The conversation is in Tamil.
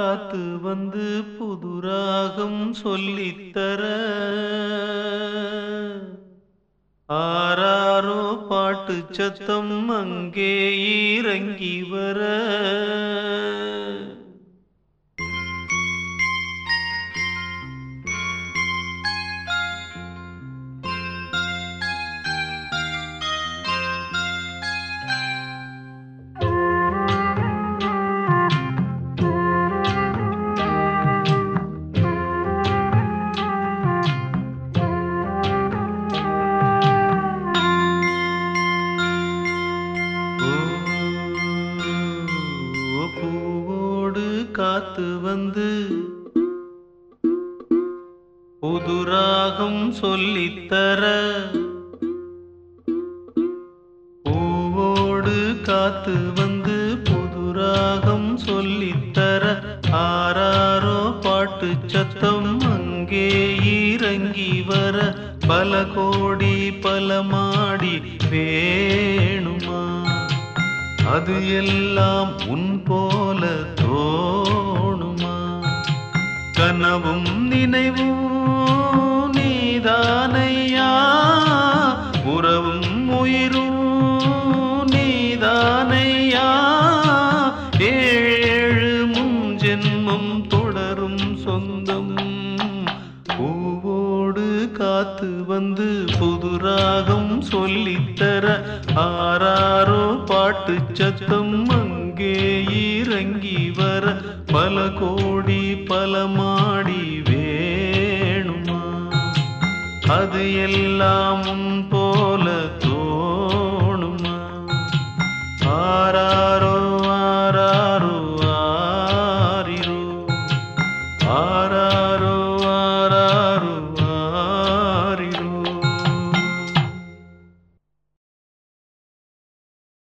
காத்து வந்து புது ராகம் சொல்லித்தர ஆராரோ பாட்டு சத்தம் அங்கே இறங்கி வர ஓ, பூவோடு காத்து வந்து புது ராகம் சொல்லித்தர பூவோடு காத்து வந்து புது ராகம் சொல்லித்தர ஆராரோ பாட்டு சத்தம் அங்கே இறங்கி வர பல கோடி பல மாடி வேணுமா அது எல்லாம் உன் போல தோணுமா கனவும் நினைவும் நீதானையா உறவும் உயிரும் நீதானையா ஏழு முன் ஜென்மம் தொடரும் சொந்தம் பூவோடு காத்து வந்து புது ராகம் சொல்லித்தர ஆராரோ பாட்டு சத்தம் அங்கே இறங்கி வர பல கோடி பல மாடி வேணுமா அது எல்லாம் உன் போல தோணுமா ஆராரோ ஆராரோ ஆரிரோ ஆரா